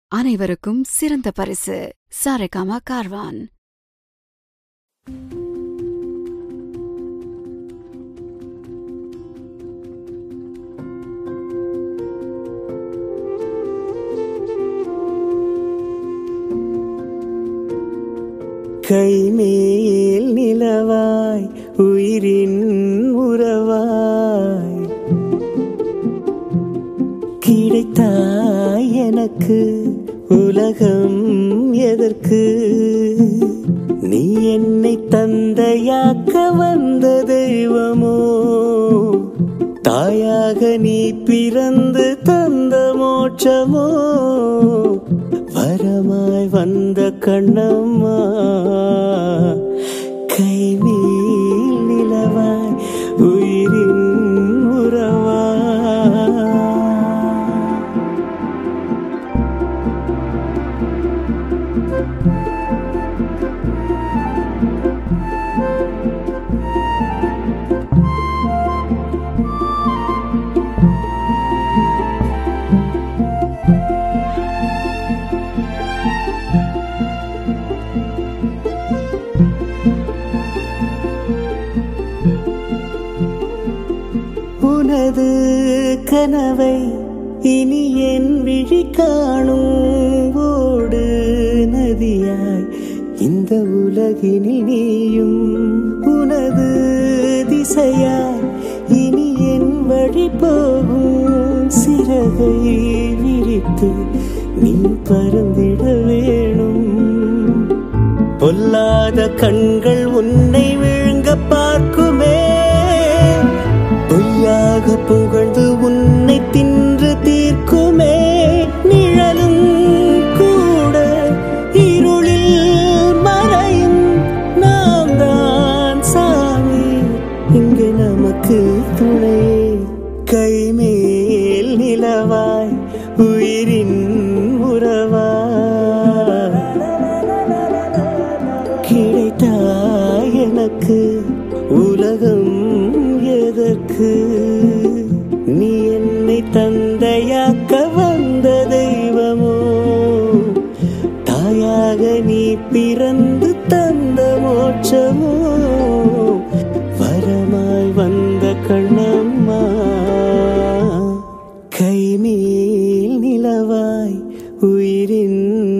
அனைவருக்கும் சிறந்த பரிசு சாரேகாமா கார்வான் கைமேல் நிலவாய் உயிரின் உறவாய் கிடைத்தாய் எனக்கு உலகம் எதற்கு நீ என்னை தந்தையாக்க வந்த தெய்வமோ தாயாக நீ பிறந்து தந்த மோட்சமோ வரமாய் வந்த கண்ணம்மா கைமேல் நிலவாய் உயிரின் உறவா உனது கனவை இனி என் விழி காணும் ஓடு நதியாய் இந்த உலகினில் நீயும் உனது திசையாய் இனி என் வழி போகும் சிறகை விரித்து நீ பறந்திட வேணும் பொல்லாத கண்கள் உன்னை விழுங்க பார்க்குமே பொய்யாக புகழ்ந்து உன்னை தின்று தீர்க்குமே நிழலும் கூட இருளில் மறையும் நாம் தான் சாமி இங்கு நமக்கு துணை கைமேல் நிலவாய் உயிரின் உறவாய் கிடைத்தாய் எனக்கு உலகம் எதற்கு நீ என்னை தந்தையாக்க வந்த தெய்வமோ தாயாக நீ பிறந்து தந்த மோட்சமோ வரமாய் வந்த கண்ணம்மா கைமேல் நிலவாய் உயிரின்